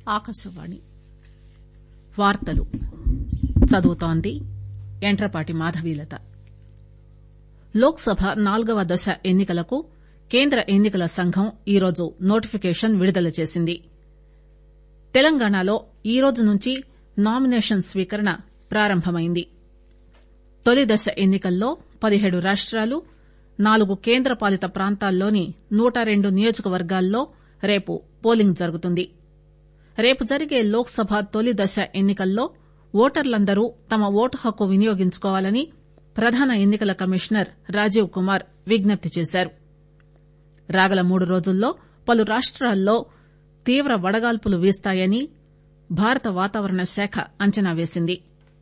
ఆకాశవాణి వార్తలు చదువుతోంది యంట్రపాటి మాధవీలత లోక్ సభ నాల్గవ దశ ఎన్ని కలకు కేంద్ర ఎన్ని కల సంఘం ఈరోజు నోటిఫికేషన్ విడుదల చేసింది తెలంగాణలో ఈరోజు నుంచి నామినేషన్ స్వీకరణ ప్రారంభమైంది తొలి దశ ఎన్ని కల్లో పదిహేడు రాష్టాలు నాలుగు కేంద్ర పాలిత ప్రాంతాల్లోని నూట రెండు నియోజకవర్గాల్లో రేపు పోలింగ్ జరుగుతుంది రేపు జరిగే లోక్ సభ తొలి దశ ఎన్ని కల్లో ఓటర్లందరూ తమ ఓటు హక్కు వినియోగించుకోవాలని ప్రధాన ఎన్ని కల కమిషనర్ రాజీవ్ కుమార్ విజ్ఞప్తి చేశారు రాగల మూడు రోజుల్లో పలు రాష్టాల్లో తీవ్ర వడగాల్పులు వీస్తాయని భారత వాతావరణ శాఖ అంచనా వేసింది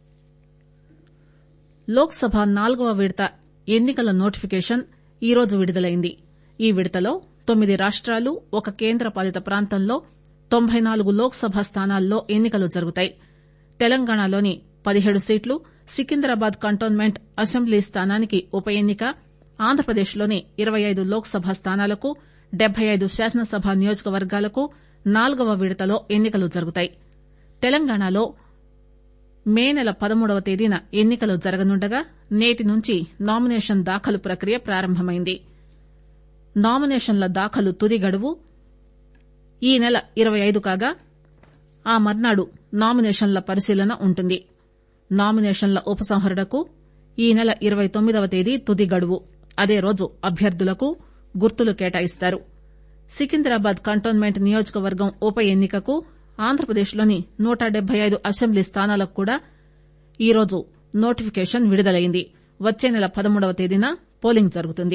లోక్ సభ నాల్గవ విడత ఎన్ని కల నోటిఫికేషన్ ఈరోజు విడుదలైంది ఈ విడతలో తొమ్మిది రాష్టాలు ఒక కేంద్ర పాలిత ప్రాంతంలో తొంభై నాలుగు లోక్ సభ స్థానాల్లో ఎన్ని కలు జరుగుతాయి తెలంగాణలోని పదిహేడు సీట్లు సికింద్రాబాద్ కంటోన్మెంట్ అసెంబ్లీ స్థానానికి ఉప ఎన్ని క ఆంధ్రప్రదేశ్లోని ఇరవై ఐదు లోక్ సభ స్థానాలకు డెబ్బై ఐదు శాసనసభ నియోజకవర్గాలకు నాల్గవ విడతలో ఎన్ని కలు జరుగుతాయి తెలంగాణలో మే నెల పదమూడవ తేదీన ఎన్ని కలు జరగనుండగా నేటి నుంచి నామినేషన్ దాఖలు ప్రక్రియ ప్రారంభమైంది నామినేషన్ల దాఖలు తుది గడువు ఈ నెల ఇరవై ఐదు కాగా ఆ మర్నాడు నామినేషన్ల పరిశీలన ఉంటుంది నామినేషన్ల ఉపసంహరణకు ఈ నెల ఇరవై తొమ్మిదవ తేదీ తుది గడువు అదే రోజు అభ్యర్థులకు గుర్తులు కేటాయిస్తారు సికింద్రాబాద్ కంటోన్మెంట్ నియోజకవర్గం ఉప ఎన్ని కకు ఆంధ్రప్రదేశ్లోని నూట డెబ్బై ఐదు అసెంబ్లీ స్థానాలకు కూడా ఈరోజు నోటిఫికేషన్ విడుదలైంది వచ్చే నెల పదమూడవ తేదీన పోలింగ్ జరుగుతుంది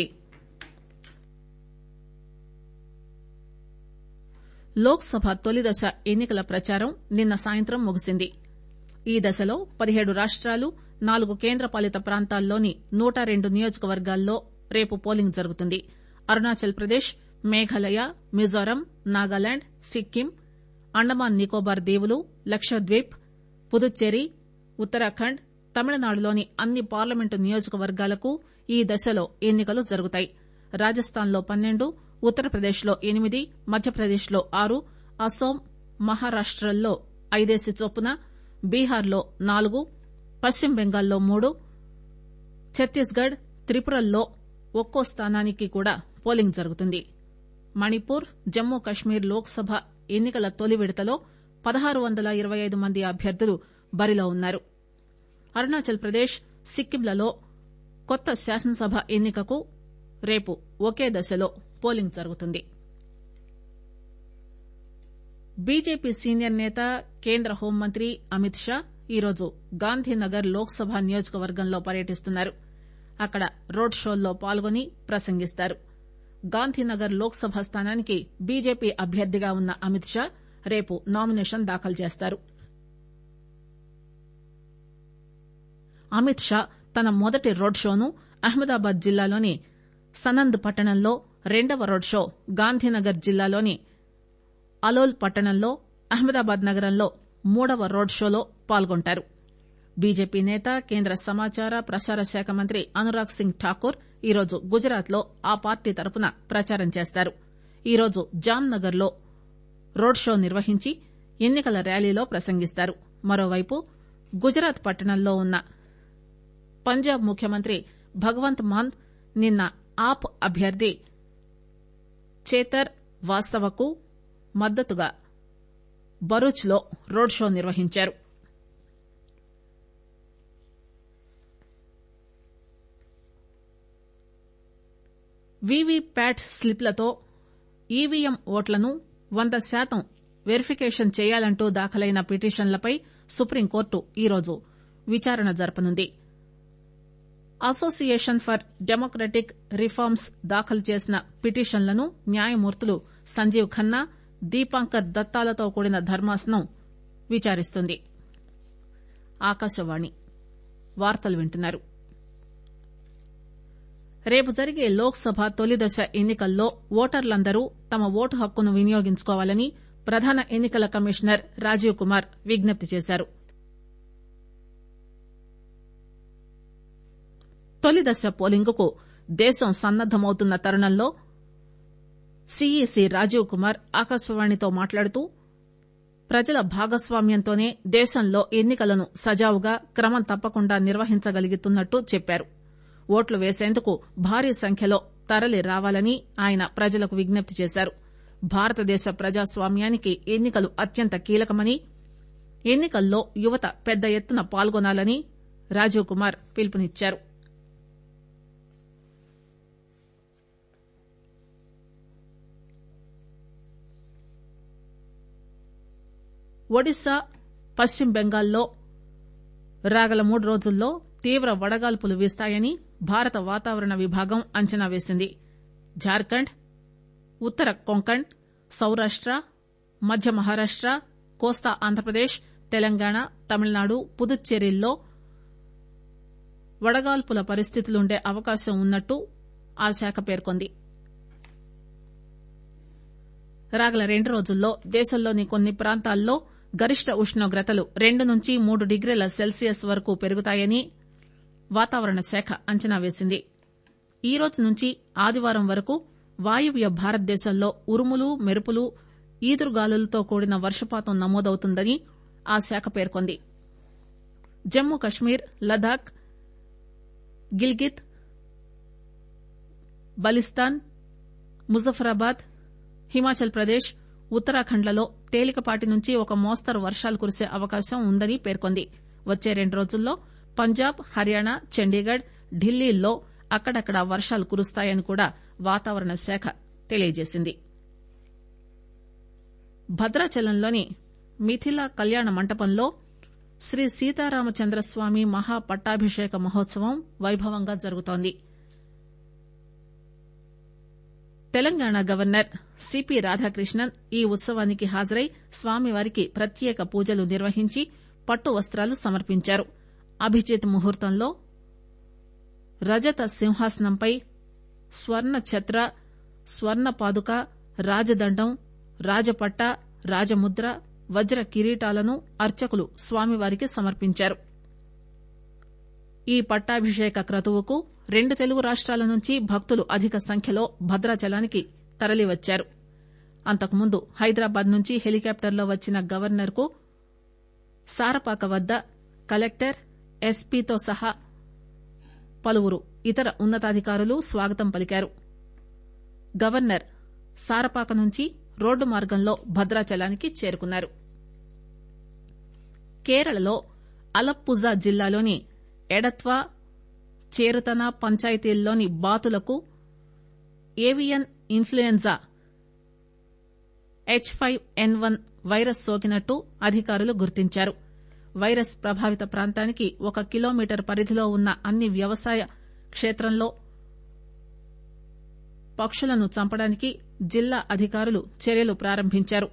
లోక్ సభ తొలి దశ ఎన్ని కల ప్రచారం నిన్న సాయంత్రం ముగిసింది ఈ దశలో పదిహేడు రాష్టాలు నాలుగు కేంద్ర పాలిత ప్రాంతాల్లోని నూట రెండు నియోజకవర్గాల్లో రేపు పోలింగ్ జరుగుతుంది అరుణాచల్ ప్రదేశ్ మేఘాలయ మిజోరాం నాగాలాండ్ సిక్కిం అండమాన్ నికోబార్ దీవులు లక్షద్వీప్ పుదుచ్చేరి ఉత్తరాఖండ్ తమిళనాడులోని అన్ని పార్లమెంటు నియోజకవర్గాలకు ఈ దశలో ఎన్ని కలు జరుగుతాయి రాజస్థాన్లో పన్నెండు ఉత్తరప్రదేశ్లో ఎనిమిది మధ్యప్రదేశ్లో ఆరు అస్సోం మహారాష్టల్లో ఐదేసి చొప్పున బీహార్లో నాలుగు పశ్చిమ బెంగాల్లో మూడు ఛత్తీస్ గఢ్ త్రిపురల్లో ఒక్కో స్థానానికి కూడా పోలింగ్ జరుగుతుంది మణిపూర్ జమ్మూ కశ్మీర్ లోక్ సభ ఎన్ని కల తొలి విడతలో పదహారు వందల ఇరవై ఐదు మంది అభ్యర్థులు బరిలో ఉన్నారు అరుణాచల్ ప్రదేశ్ సిక్కింలలో కొత్త శాసనసభ ఎన్ని కకు రేపు ఒకే దశలో పోలింగ్ జరుగుతుంది బీజేపీ సీనియర్ నేత కేంద్ర హోంమంత్రి అమిత్ షా ఈరోజు గాంధీనగర్ లోక్ సభ నియోజకవర్గంలో పర్యటిస్తున్నారు అక్కడ రోడ్ షోల్లో పాల్గొని ప్రసంగిస్తారు గాంధీనగర్ లోక్ సభ స్థానానికి బీజేపీ అభ్యర్థిగా ఉన్న అమిత్ షా రేపు నామినేషన్ దాఖలు చేస్తారు అమిత్ షా తన మొదటి రోడ్ షోను అహ్మదాబాద్ జిల్లాలోని సనంద్ పట్టణంలో రెండవ రోడ్ షో గాంధీనగర్ జిల్లాలోని అలోల్ పట్టణంలో అహ్మదాబాద్ నగరంలో మూడవ రోడ్ షోలో పాల్గొంటారు బీజేపీ నేత కేంద్ర సమాచార ప్రసార శాఖ మంత్రి అనురాగ్ సింగ్ ఠాకూర్ ఈరోజు గుజరాత్ లో ఆ పార్టీ తరపున ప్రచారం చేస్తారు ఈరోజు జామ్ నగర్ లో రోడ్ షో నిర్వహించి ఎన్ని కల ర్యాలీలో ప్రసంగిస్తారు మరోవైపు గుజరాత్ పట్టణంలో ఉన్న పంజాబ్ ముఖ్యమంత్రి భగవంత్ మాన్ నిన్న ఆప్ అభ్యర్థి చేతర్ వాస్తవకు మద్దతుగా బరూచ్ లో రోడ్ షో నిర్వహించారు వీవీప్యాట్ స్లిప్లతో ఈవీఎం ఓట్లను వంద శాతం వెరిఫికేషన్ చేయాలంటూ దాఖలైన పిటిషన్లపై సుప్రీంకోర్టు ఈరోజు విచారణ జరపనుంది అసోసియేషన్ ఫర్ డెమోక్రటిక్ రిఫార్మ్స్ దాఖలు చేసిన పిటిషన్లను న్యాయమూర్తులు సంజీవ్ ఖన్నా దీపాంకర్ దత్తాలతో కూడిన ధర్మాసనం విచారిస్తుంది ఆకాశవాణి వార్తలు వింటున్నారు రేపు జరిగే లోక్ సభ తొలి దశ ఎన్ని కల్లో ఓటర్లందరూ తమ ఓటు హక్కును వినియోగించుకోవాలని ప్రధాన ఎన్ని కల కమిషనర్ రాజీవ్ కుమార్ విజ్ఞప్తి చేశారు తొలి దశ పోలింగ్ కు దేశం సన్నద్దమవుతున్న తరుణంలో సీఈసీ రాజీవ్ కుమార్ ఆకాశవాణితో మాట్లాడుతూ ప్రజల భాగస్వామ్యంతోనే దేశంలో ఎన్నికలను సజావుగా క్రమం తప్పకుండా నిర్వహించగలుగుతున్నట్టు చెప్పారు ఓట్లు వేసేందుకు భారీ సంఖ్యలో తరలి రావాలని ఆయన ప్రజలకు విజ్ఞప్తి చేశారు భారతదేశ ప్రజాస్వామ్యానికి ఎన్నికలు అత్యంత కీలకమని ఎన్నికల్లో యువత పెద్ద ఎత్తున పాల్గొనాలని రాజీవ్ కుమార్ పిలుపునిచ్చారు ఒడిశా పశ్చిమ బెంగాల్లో రాగల మూడు రోజుల్లో తీవ్ర వడగాల్పులు వీస్తాయని భారత వాతావరణ విభాగం అంచనా వేసింది జార్ఖండ్ ఉత్తర కొంకణ్ సౌరాష్ట మధ్య మహారాష్ట కోస్తా ఆంధ్రప్రదేశ్ తెలంగాణ తమిళనాడు పుదుచ్చేరిల్లో వడగాల్పుల పరిస్థితులుండే అవకాశం ఉన్నట్టు ఆ శాఖ పేర్కొంది రాగల రెండు రోజుల్లో దేశంలోని కొన్ని ప్రాంతాల్లో గరిష్ట ఉష్ణోగ్రతలు రెండు నుంచి మూడు డిగ్రీల సెల్సియస్ వరకు పెరుగుతాయని వాతావరణ శాఖ అంచనా వేసింది ఈ రోజు నుంచి ఆదివారం వరకు వాయువ్య భారతదేశంలో ఉరుములు మెరుపులు ఈదురుగాలులతో కూడిన వర్షపాతం నమోదవుతుందని ఆ శాఖ పేర్కొంది జమ్మూ కశ్మీర్ లదాఖ్ గిల్గిత్ బలిస్తాన్ ముజఫరాబాద్ హిమాచల్ ప్రదేశ్ ఉత్తరాఖండ్లలో తేలికపాటి నుంచి ఒక మోస్తరు వర్షాలు కురిసే అవకాశం ఉందని పేర్కొంది వచ్చే రెండు రోజుల్లో పంజాబ్ హర్యానా చండీగఢ్ ఢిల్లీల్లో అక్కడక్కడా వర్షాలు కురుస్తాయని కూడా వాతావరణ శాఖ తెలియజేసింది భద్రాచలంలోని మిథిలా కళ్యాణ మంటపంలో శ్రీ సీతారామచంద్రస్వామి మహా పట్టాభిషేక మహోత్సవం వైభవంగా జరుగుతోంది తెలంగాణ గవర్నర్ సిపి రాధాకృష్ణన్ ఈ ఉత్సవానికి హాజరై స్వామివారికి ప్రత్యేక పూజలు నిర్వహించి పట్టు వస్త్రాలు సమర్పించారు అభిజిత్ ముహూర్తంలో రజత సింహాసనంపై స్వర్ణ ఛత్ర స్వర్ణ పాదుక రాజదండం రాజపట్ట రాజముద్ర వజ్ర కిరీటాలను అర్చకులు స్వామివారికి సమర్పించారు ఈ పట్టాభిషేక క్రతువుకు రెండు తెలుగు రాష్ట్రాల నుంచి భక్తులు అధిక సంఖ్యలో భద్రాచలానికి తరలివచ్చారు అంతకుముందు హైదరాబాద్ నుంచి హెలికాప్టర్లో వచ్చిన గవర్నర్ కు సారపాక వద్ద కలెక్టర్ ఎస్పీతో సహా పలువురు ఇతర ఉన్నతాధికారులు స్వాగతం పలికారు గవర్నర్ సారపాక నుంచి రోడ్డు మార్గంలో భద్రాచలానికి చేరుకున్నారు కేరళలో అలప్పుజా జిల్లాలోని ఎడత్వా చేరుతన పంచాయతీల్లోని బాతులకు avian influenza H five N one virus సోకినట్టు అధికారులు గుర్తించారు వైరస్ ప్రభావిత ప్రాంతానికి ఒక కిలోమీటర్ పరిధిలో ఉన్న అన్ని వ్యవసాయ క్షేత్రంలో పక్షులను చంపడానికి జిల్లా అధికారులు చర్యలు ప్రారంభించారు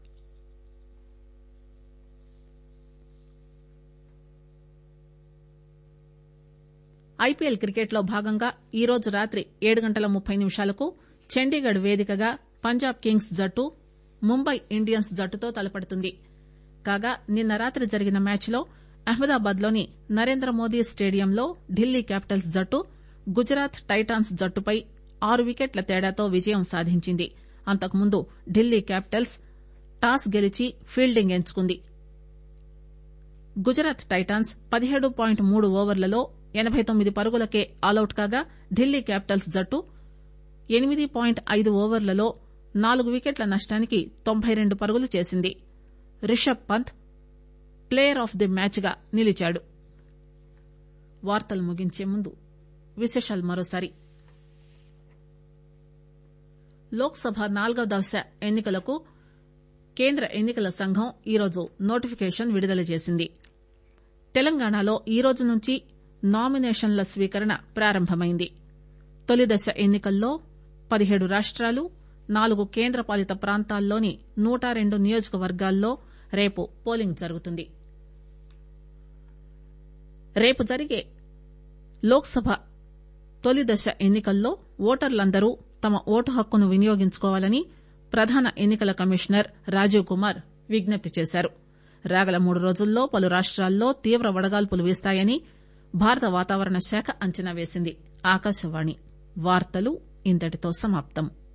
ఐపీఎల్ క్రికెట్ లో భాగంగా ఈరోజు రాత్రి ఏడు గంటల ముప్పై నిమిషాలకు చండీగఢ్ వేదికగా పంజాబ్ కింగ్స్ జట్టు ముంబై ఇండియన్స్ జట్టుతో తలపడుతుంది కాగా నిన్న రాత్రి జరిగిన మ్యాచ్ లో అహ్మదాబాద్ లోని నరేంద్ర మోదీ స్టేడియంలో ఢిల్లీ క్యాపిటల్స్ జట్టు గుజరాత్ టైటాన్స్ జట్టుపై ఆరు వికెట్ల తేడాతో విజయం సాధించింది అంతకుముందు ఢిల్లీ క్యాపిటల్స్ టాస్ గెలిచి ఫీల్డింగ్ ఎంచుకుంది గుజరాత్ టైటాన్స్ పదిహేడు పాయింట్ మూడు ఓవర్లలో ఎనబై తొమ్మిది పరుగులకే ఆలౌట్ కాగా ఢిల్లీ క్యాపిటల్స్ జట్టు ఎనిమిది పాయింట్ ఐదు ఓవర్లలో నాలుగు వికెట్ల నష్టానికి తొంభై రెండు పరుగులు చేసింది Rishabh Pant player of the match గా నిలిచాడు వార్తలు ముగించే ముందు విశేషాలు మరోసారి లోక్ సభ నాలుగవ దశ ఎన్నికలకు కేంద్ర ఎన్నికల సంఘం ఈరోజు నోటిఫికేషన్ విడుదల చేసింది తెలంగాణలో ఈ రోజు నుంచి నామినేషన్ల స్వీకరణ ప్రారంభమైంది తొలి దశ ఎన్నికల్లో పదిహేడు రాష్ట్రాలు నాలుగు కేంద్రపాలిత ప్రాంతాల్లోని నూట రెండు నియోజకవర్గాల్లో రేపు పోలింగ్ జరుగుతుంది రేపు జరిగే లోక్ సభ తొలి దశ ఎన్నికల్లో ఓటర్లందరూ తమ ఓటు హక్కును వినియోగించుకోవాలని ప్రధాన ఎన్నికల కమిషనర్ రాజీవ్ కుమార్ విజ్ఞప్తి చేశారు రాగల మూడు రోజుల్లో పలు రాష్ట్రాల్లో తీవ్ర వడగాల్పులు వీస్తాయని భారత వాతావరణ శాఖ అంచనా వేసింది ఆకాశవాణి వార్తలు ఇంతటితో సమాప్తం